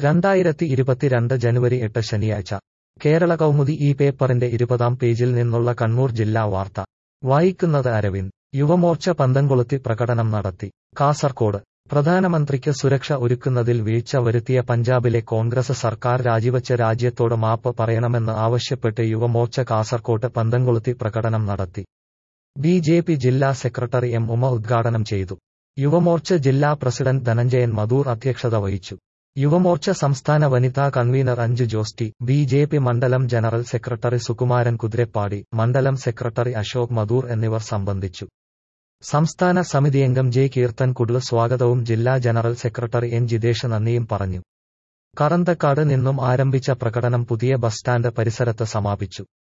രണ്ടായിരത്തി ഇരുപത്തിരണ്ട് ജനുവരി എട്ട് ശനിയാഴ്ച കേരള കൗമുദി ഈ പേപ്പറിന്റെ ഇരുപതാം പേജിൽ നിന്നുള്ള കണ്ണൂർ ജില്ലാ വാർത്ത വായിക്കുന്നത് അരവിന്ദ് യുവമോർച്ച പന്തംകൊളുത്തി പ്രകടനം നടത്തി കാസർകോട് പ്രധാനമന്ത്രിക്ക് സുരക്ഷ ഒരുക്കുന്നതിൽ വീഴ്ച വരുത്തിയ പഞ്ചാബിലെ കോൺഗ്രസ് സർക്കാർ രാജിവച്ച് രാജ്യത്തോട് മാപ്പ് പറയണമെന്ന് ആവശ്യപ്പെട്ട് യുവമോർച്ച കാസർകോട്ട് പന്തംകൊളുത്തി പ്രകടനം നടത്തി ബി ജെ പി ജില്ലാ സെക്രട്ടറി എം ഉമ ഉദ്ഘാടനം ചെയ്തു യുവമോർച്ച ജില്ലാ പ്രസിഡന്റ് ധനഞ്ജയൻ മധൂർ അധ്യക്ഷത വഹിച്ചു യുവമോർച്ച സംസ്ഥാന വനിതാ convenor Anju Josty B J P മണ്ഡലം ജനറൽ സെക്രട്ടറി സുകുമാരൻ കുതിരപ്പാടി മണ്ഡലം സെക്രട്ടറി അശോക് മധൂർ എന്നിവർ സംബന്ധിച്ചു സംസ്ഥാന സമിതിയംഗം ജെ കീർത്തൻ കുഡ്ല് സ്വാഗതവും ജില്ലാ ജനറൽ സെക്രട്ടറി എൻ ജിതേഷ് നന്ദിയും പറഞ്ഞു കറന്തക്കാട് നിന്നും ആരംഭിച്ച പ്രകടനം പുതിയ ബസ് സ്റ്റാൻഡ് പരിസരത്ത് സമാപിച്ചു